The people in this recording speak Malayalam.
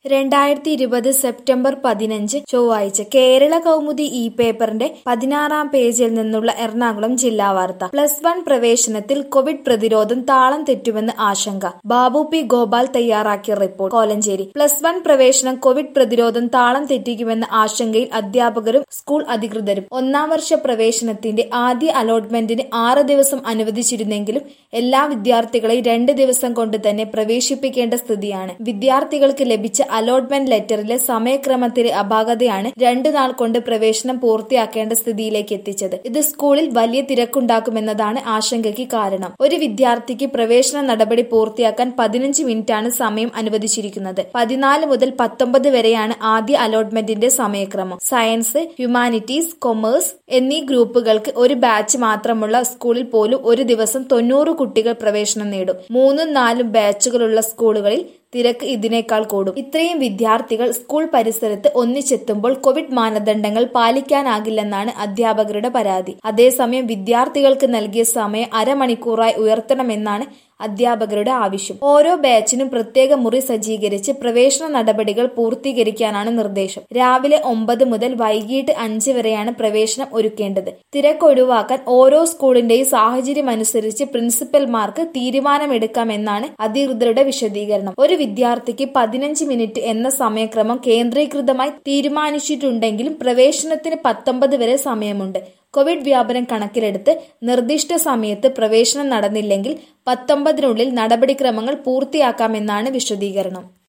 രണ്ടായിരത്തി ഇരുപത് സെപ്റ്റംബർ പതിനഞ്ച് ചൊവ്വാഴ്ച കേരള കൗമുദി ഇ പേപ്പറിന്റെ പതിനാറാം പേജിൽ നിന്നുള്ള എറണാകുളം ജില്ലാ വാർത്ത പ്ലസ് വൺ പ്രവേശനത്തിൽ കോവിഡ് പ്രതിരോധം താളം തെറ്റുമെന്ന് ആശങ്ക ബാബു പി ഗോപാൽ തയ്യാറാക്കിയ റിപ്പോർട്ട് കോലഞ്ചേരി പ്ലസ് വൺ പ്രവേശനം കോവിഡ് പ്രതിരോധം താളം തെറ്റിക്കുമെന്ന ആശങ്കയിൽ അധ്യാപകരും സ്കൂൾ അധികൃതരും ഒന്നാം വർഷ പ്രവേശനത്തിന്റെ ആദ്യ അലോട്ട്മെന്റിന് ആറ് ദിവസം അനുവദിച്ചിരുന്നെങ്കിലും എല്ലാ വിദ്യാർത്ഥികളെയും രണ്ട് ദിവസം കൊണ്ട് തന്നെ പ്രവേശിപ്പിക്കേണ്ട സ്ഥിതിയാണ് വിദ്യാർത്ഥികൾക്ക് ലഭിച്ച അലോട്ട്മെന്റ് ലെറ്ററിലെ സമയക്രമത്തിലെ അപാകതയാണ് രണ്ടു നാൾ കൊണ്ട് പ്രവേശനം പൂർത്തിയാക്കേണ്ട സ്ഥിതിയിലേക്ക് എത്തിച്ചത് ഇത് സ്കൂളിൽ വലിയ തിരക്കുണ്ടാക്കുമെന്നതാണ് ആശങ്കയ്ക്ക് കാരണം ഒരു വിദ്യാർത്ഥിക്ക് പ്രവേശന നടപടി പൂർത്തിയാക്കാൻ പതിനഞ്ച് മിനിറ്റാണ് സമയം അനുവദിച്ചിരിക്കുന്നത് പതിനാല് മുതൽ പത്തൊമ്പത് വരെയാണ് ആദ്യ അലോട്ട്മെന്റിന്റെ സമയക്രമം സയൻസ് ഹ്യൂമാനിറ്റീസ് കൊമേഴ്സ് എന്നീ ഗ്രൂപ്പുകൾക്ക് ഒരു ബാച്ച് മാത്രമുള്ള സ്കൂളിൽ പോലും ഒരു ദിവസം തൊണ്ണൂറ് കുട്ടികൾ പ്രവേശനം നേടും മൂന്നും നാലും ബാച്ചുകളുള്ള സ്കൂളുകളിൽ തിരക്ക് ഇതിനേക്കാൾ കൂടും ഇത്രയും വിദ്യാർത്ഥികൾ സ്കൂൾ പരിസരത്ത് ഒന്നിച്ചെത്തുമ്പോൾ കോവിഡ് മാനദണ്ഡങ്ങൾ പാലിക്കാനാകില്ലെന്നാണ് അധ്യാപകരുടെ പരാതി അതേസമയം വിദ്യാർത്ഥികൾക്ക് നൽകിയ സമയം അരമണിക്കൂറായി ഉയർത്തണമെന്നാണ് അധ്യാപകരുടെ ആവശ്യം ഓരോ ബാച്ചിനും പ്രത്യേക മുറി സജ്ജീകരിച്ച് പ്രവേശന നടപടികൾ പൂർത്തീകരിക്കാനാണ് നിർദ്ദേശം രാവിലെ ഒമ്പത് മുതൽ വൈകിട്ട് അഞ്ച് വരെയാണ് പ്രവേശനം ഒരുക്കേണ്ടത് തിരക്ക് ഒഴിവാക്കാൻ ഓരോ സ്കൂളിന്റെയും സാഹചര്യം അനുസരിച്ച് പ്രിൻസിപ്പൽമാർക്ക് തീരുമാനമെടുക്കാമെന്നാണ് അധികൃതരുടെ വിശദീകരണം ഒരു വിദ്യാർത്ഥിക്ക് പതിനഞ്ച് മിനിറ്റ് എന്ന സമയക്രമം കേന്ദ്രീകൃതമായി തീരുമാനിച്ചിട്ടുണ്ടെങ്കിലും പ്രവേശനത്തിന് പത്തൊമ്പത് വരെ സമയമുണ്ട് കോവിഡ് വ്യാപനം കണക്കിലെടുത്ത് നിർദ്ദിഷ്ട സമയത്ത് പ്രവേശനം നടന്നില്ലെങ്കിൽ പത്തൊമ്പതിനുള്ളിൽ നടപടിക്രമങ്ങൾ പൂർത്തിയാക്കാമെന്നാണ് വിശദീകരണം